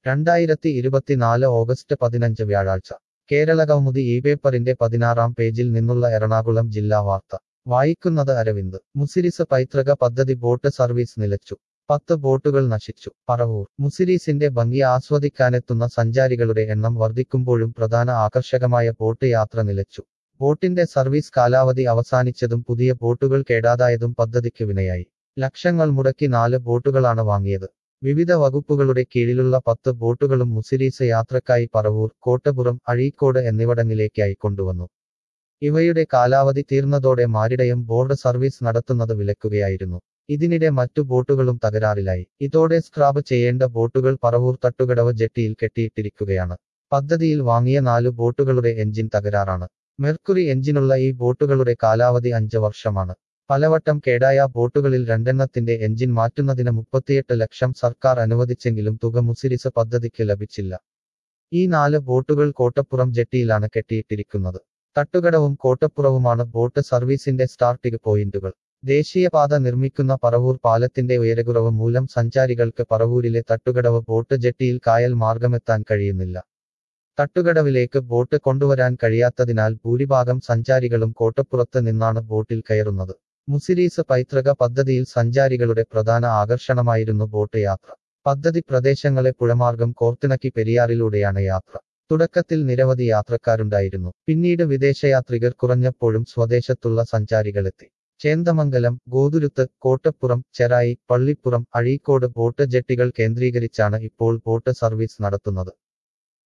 രണ്ടായിരത്തി ഇരുപത്തിനാല് ഓഗസ്റ്റ് പതിനഞ്ച് വ്യാഴാഴ്ച കേരള കൗമുദി ഈ പേപ്പറിന്റെ പതിനാറാം പേജിൽ നിന്നുള്ള എറണാകുളം ജില്ലാ വാർത്ത വായിക്കുന്നത് അരവിന്ദ് മുസിരിസ് പൈതൃക പദ്ധതി ബോട്ട് സർവീസ് നിലച്ചു പത്ത് ബോട്ടുകൾ നശിച്ചു പറവൂർ മുസിരീസിന്റെ ഭംഗി ആസ്വദിക്കാനെത്തുന്ന സഞ്ചാരികളുടെ എണ്ണം വർദ്ധിക്കുമ്പോഴും പ്രധാന ആകർഷകമായ ബോട്ട് യാത്ര നിലച്ചു ബോട്ടിന്റെ സർവീസ് കാലാവധി അവസാനിച്ചതും പുതിയ ബോട്ടുകൾ കേടാതായതും പദ്ധതിക്ക് വിനയായി ലക്ഷങ്ങൾ മുടക്കി നാല് ബോട്ടുകളാണ് വാങ്ങിയത് വിവിധ വകുപ്പുകളുടെ കീഴിലുള്ള പത്ത് ബോട്ടുകളും മുസിരീസ് യാത്രക്കായി പറവൂർ കോട്ടപുറം അഴീക്കോട് എന്നിവിടങ്ങളിലേക്കായി കൊണ്ടുവന്നു ഇവയുടെ കാലാവധി തീർന്നതോടെ മാരിടയം ബോർഡ് സർവീസ് നടത്തുന്നത് വിലക്കുകയായിരുന്നു ഇതിനിടെ മറ്റു ബോട്ടുകളും തകരാറിലായി ഇതോടെ സ്ക്രാബ് ചെയ്യേണ്ട ബോട്ടുകൾ പറവൂർ തട്ടുകടവ് ജെട്ടിയിൽ കെട്ടിയിട്ടിരിക്കുകയാണ് പദ്ധതിയിൽ വാങ്ങിയ നാലു ബോട്ടുകളുടെ എഞ്ചിൻ തകരാറാണ് മെർക്കുറി എഞ്ചിനുള്ള ഈ ബോട്ടുകളുടെ കാലാവധി അഞ്ച് വർഷമാണ് പലവട്ടം കേടായ ബോട്ടുകളിൽ രണ്ടെണ്ണത്തിന്റെ എഞ്ചിൻ മാറ്റുന്നതിന് മുപ്പത്തിയെട്ട് ലക്ഷം സർക്കാർ അനുവദിച്ചെങ്കിലും തുക മുസിരിസ് പദ്ധതിക്ക് ലഭിച്ചില്ല ഈ നാല് ബോട്ടുകൾ കോട്ടപ്പുറം ജെട്ടിയിലാണ് കെട്ടിയിട്ടിരിക്കുന്നത് തട്ടുകടവും കോട്ടപ്പുറവുമാണ് ബോട്ട് സർവീസിന്റെ സ്റ്റാർട്ടിംഗ് പോയിന്റുകൾ ദേശീയപാത നിർമ്മിക്കുന്ന പറവൂർ പാലത്തിന്റെ ഉയരകുറവ് മൂലം സഞ്ചാരികൾക്ക് പറവൂരിലെ തട്ടുകടവ് ബോട്ട് ജെട്ടിയിൽ കായൽ മാർഗമെത്താൻ കഴിയുന്നില്ല തട്ടുകടവിലേക്ക് ബോട്ട് കൊണ്ടുവരാൻ കഴിയാത്തതിനാൽ ഭൂരിഭാഗം സഞ്ചാരികളും കോട്ടപ്പുറത്ത് നിന്നാണ് ബോട്ടിൽ കയറുന്നത് മുസിരീസ് പൈതൃക പദ്ധതിയിൽ സഞ്ചാരികളുടെ പ്രധാന ആകർഷണമായിരുന്നു ബോട്ട് യാത്ര പദ്ധതി പ്രദേശങ്ങളെ പുഴമാർഗം കോർത്തിണക്കി പെരിയാറിലൂടെയാണ് യാത്ര തുടക്കത്തിൽ നിരവധി യാത്രക്കാരുണ്ടായിരുന്നു പിന്നീട് വിദേശയാത്രികർ കുറഞ്ഞപ്പോഴും സ്വദേശത്തുള്ള സഞ്ചാരികളെത്തി ചേന്ദമംഗലം ഗോതുരുത്ത് കോട്ടപ്പുറം ചെറായി പള്ളിപ്പുറം അഴീക്കോട് ബോട്ട് ജെട്ടികൾ കേന്ദ്രീകരിച്ചാണ് ഇപ്പോൾ ബോട്ട് സർവീസ് നടത്തുന്നത്